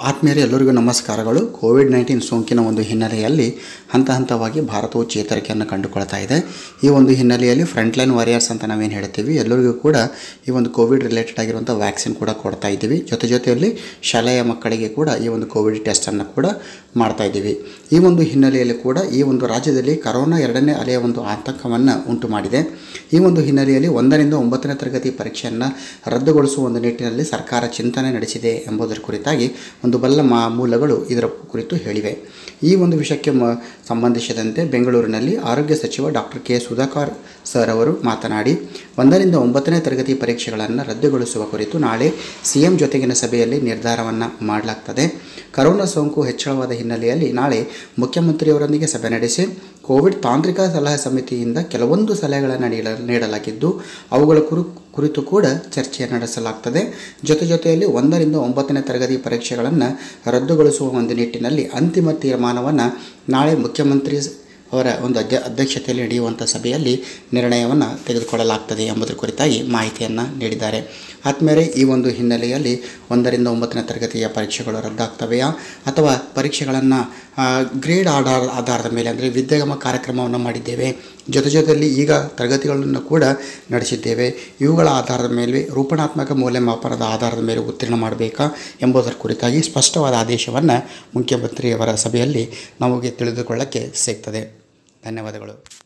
ಆತ್ಮೀಯರೇ ಎಲ್ಲರಿಗೂ ನಮಸ್ಕಾರಗಳು ಕೋವಿಡ್ ನೈನ್ಟೀನ್ ಸೋಂಕಿನ ಒಂದು ಹಿನ್ನೆಲೆಯಲ್ಲಿ ಹಂತ ಹಂತವಾಗಿ ಭಾರತವು ಚೇತರಿಕೆಯನ್ನು ಕಂಡುಕೊಳ್ತಾ ಇದೆ ಈ ಒಂದು ಹಿನ್ನೆಲೆಯಲ್ಲಿ ಫ್ರಂಟ್ಲೈನ್ ವಾರಿಯರ್ಸ್ ಅಂತ ನಾವೇನು ಹೇಳ್ತೀವಿ ಎಲ್ಲರಿಗೂ ಕೂಡ ಈ ಒಂದು ಕೋವಿಡ್ ರಿಲೇಟೆಡ್ ಆಗಿರುವಂಥ ವ್ಯಾಕ್ಸಿನ್ ಕೂಡ ಕೊಡ್ತಾ ಇದ್ದೀವಿ ಜೊತೆ ಜೊತೆಯಲ್ಲಿ ಶಾಲೆಯ ಮಕ್ಕಳಿಗೆ ಕೂಡ ಈ ಒಂದು ಕೋವಿಡ್ ಟೆಸ್ಟನ್ನು ಕೂಡ ಮಾಡ್ತಾ ಇದ್ದೀವಿ ಈ ಒಂದು ಹಿನ್ನೆಲೆಯಲ್ಲಿ ಕೂಡ ಈ ಒಂದು ರಾಜ್ಯದಲ್ಲಿ ಕರೋನಾ ಎರಡನೇ ಅಲೆಯ ಒಂದು ಆತಂಕವನ್ನು ಉಂಟು ಮಾಡಿದೆ ಈ ಒಂದು ಹಿನ್ನೆಲೆಯಲ್ಲಿ ಒಂದರಿಂದ ಒಂಬತ್ತನೇ ತರಗತಿ ಪರೀಕ್ಷೆಯನ್ನು ರದ್ದುಗೊಳಿಸುವ ಒಂದು ನಿಟ್ಟಿನಲ್ಲಿ ಸರ್ಕಾರ ಚಿಂತನೆ ನಡೆಸಿದೆ ಎಂಬುದರ ಕುರಿತಾಗಿ ಒಂದು ಬಲ್ಲ ಮಾ ಮೂಲಗಳು ಇದರ ಕುರಿತು ಹೇಳಿವೆ ಈ ಒಂದು ವಿಷಯಕ್ಕೆ ಮ ಸಂಬಂಧಿಸಿದಂತೆ ಬೆಂಗಳೂರಿನಲ್ಲಿ ಆರೋಗ್ಯ ಸಚಿವ ಡಾಕ್ಟರ್ ಕೆ ಸುಧಾಕರ್ ಸರ್ ಅವರು ಮಾತನಾಡಿ ಒಂದರಿಂದ ಒಂಬತ್ತನೇ ತರಗತಿ ಪರೀಕ್ಷೆಗಳನ್ನು ರದ್ದುಗೊಳಿಸುವ ಕುರಿತು ನಾಳೆ ಸಿ ಎಂ ಜೊತೆಗಿನ ಸಭೆಯಲ್ಲಿ ನಿರ್ಧಾರವನ್ನು ಮಾಡಲಾಗ್ತದೆ ಕರೋನಾ ಸೋಂಕು ಹೆಚ್ಚಳವಾದ ಹಿನ್ನೆಲೆಯಲ್ಲಿ ನಾಳೆ ಮುಖ್ಯಮಂತ್ರಿಯವರೊಂದಿಗೆ ಸಭೆ ನಡೆಸಿ ಕೋವಿಡ್ ತಾಂತ್ರಿಕ ಸಲಹಾ ಸಮಿತಿಯಿಂದ ಕೆಲವೊಂದು ಸಲಹೆಗಳನ್ನು ನೀಡ ನೀಡಲಾಗಿದ್ದು ಅವುಗಳ ಕುರು ಕುರಿತು ಕೂಡ ಚರ್ಚೆ ನಡೆಸಲಾಗ್ತದೆ ಜೊತೆ ಜೊತೆಯಲ್ಲಿ ಒಂದರಿಂದ ಒಂಬತ್ತನೇ ತರಗತಿ ಪರೀಕ್ಷೆಗಳನ್ನು ರದ್ದುಗೊಳಿಸುವ ಒಂದು ನಿಟ್ಟಿನಲ್ಲಿ ಅಂತಿಮ ತೀರ್ಮಾನವನ್ನು ನಾಳೆ ಮುಖ್ಯಮಂತ್ರಿ ಅವರ ಒಂದು ಅಧ್ಯ ಅಧ್ಯಕ್ಷತೆಯಲ್ಲಿ ನಡೆಯುವಂಥ ಸಭೆಯಲ್ಲಿ ನಿರ್ಣಯವನ್ನು ತೆಗೆದುಕೊಳ್ಳಲಾಗ್ತದೆ ಎಂಬುದರ ಕುರಿತಾಗಿ ಮಾಹಿತಿಯನ್ನು ನೀಡಿದ್ದಾರೆ ಆದ್ಮೇಲೆ ಈ ಒಂದು ಹಿನ್ನೆಲೆಯಲ್ಲಿ ಒಂದರಿಂದ ಒಂಬತ್ತನೇ ತರಗತಿಯ ಪರೀಕ್ಷೆಗಳು ರದ್ದಾಗ್ತವೆಯಾ ಅಥವಾ ಪರೀಕ್ಷೆಗಳನ್ನು ಗ್ರೇಡ್ ಆಧಾರ ಆಧಾರದ ಮೇಲೆ ಅಂದರೆ ವಿದ್ಯಾಗಮ ಕಾರ್ಯಕ್ರಮವನ್ನು ಮಾಡಿದ್ದೇವೆ ಜೊತೆ ಜೊತೆಯಲ್ಲಿ ಈಗ ತರಗತಿಗಳನ್ನು ಕೂಡ ನಡೆಸಿದ್ದೇವೆ ಇವುಗಳ ಆಧಾರದ ಮೇಲೆ ರೂಪಣಾತ್ಮಕ ಮೌಲ್ಯಮಾಪನದ ಆಧಾರದ ಮೇಲೆ ಉತ್ತೀರ್ಣ ಮಾಡಬೇಕಾ ಎಂಬುದರ ಕುರಿತಾಗಿ ಸ್ಪಷ್ಟವಾದ ಆದೇಶವನ್ನು ಮುಖ್ಯಮಂತ್ರಿಯವರ ಸಭೆಯಲ್ಲಿ ನಮಗೆ ತಿಳಿದುಕೊಳ್ಳಕ್ಕೆ ಸಿಗ್ತದೆ ಧನ್ಯವಾದಗಳು